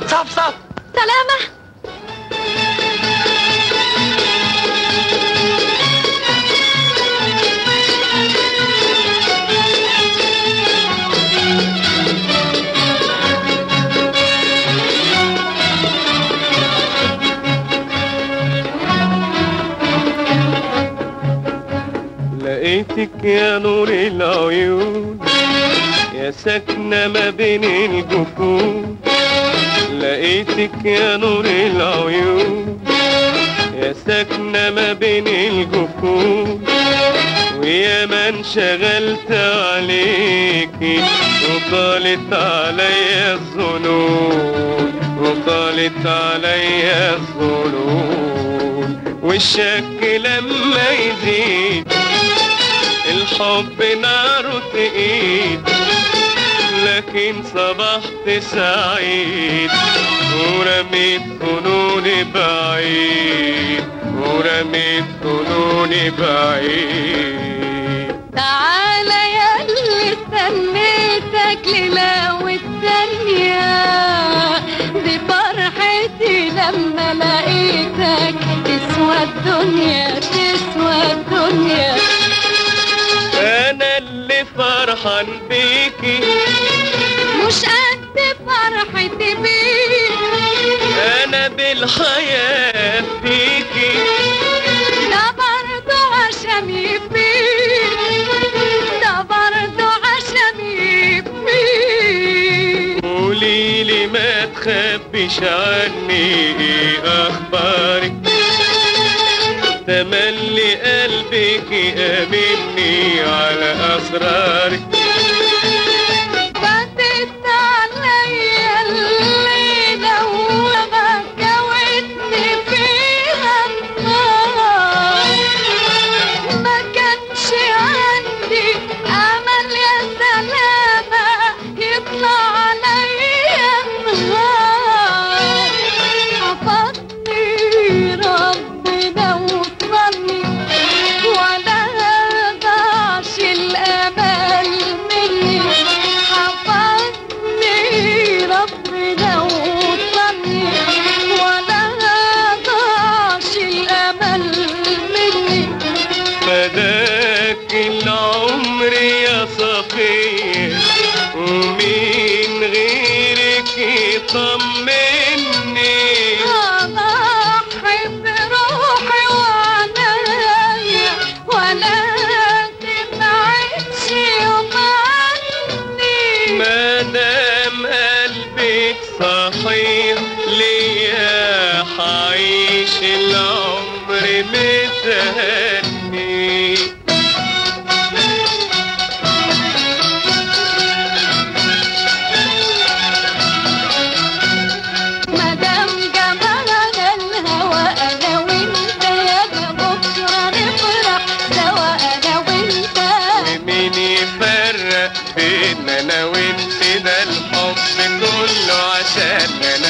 صفصف سلامة لقيتك يا نور العيون يا ساكنة ما بين الجفون لقيتك يا نور العيون يا ساكنة ما بين الجفون ويا ما انشغلت عليكي وطالت عليا الظنون وطالت عليا الظنون والشك لما يزيد الحب ناره تقيل لكن صبحت سعيد ورميت ظنوني بعيد ورميت ظنوني بعيد تعالى يا اللي استنيتك ليلة والتانية دي فرحتي لما لقيتك تسوى الدنيا تسوى الدنيا انا اللي فرحان بيكي مش قد فرحتي بيك انا بالحياة فيكي ده برضه عشمي فيك ده برضه عشمي فيك قوليلي ما تخبيش عني ايه اخبارك تملي قلبك امني على اسرارك فاتت عليا الليلة وغكوتني فيها النار ما كانش عندي أمل يا سلامة يطلع عليا النهار حفظني ربنا وصلني ولا ضاعش الأمل مني حفظني ربنا وصلني ولا ضاعش الأمل مني فداك العمر يا صفية ومين غيرك يطمني أضحي بروحي وعنايا ولا تبعدش يوم عني ما دام قلبك صحيح ليا حعيش العمر متهني مدام جمالنا الهوى انا وانت يا بكره نفرح سوا انا وانت مين يفرق بين انا وانت ده الحب كله عشان انا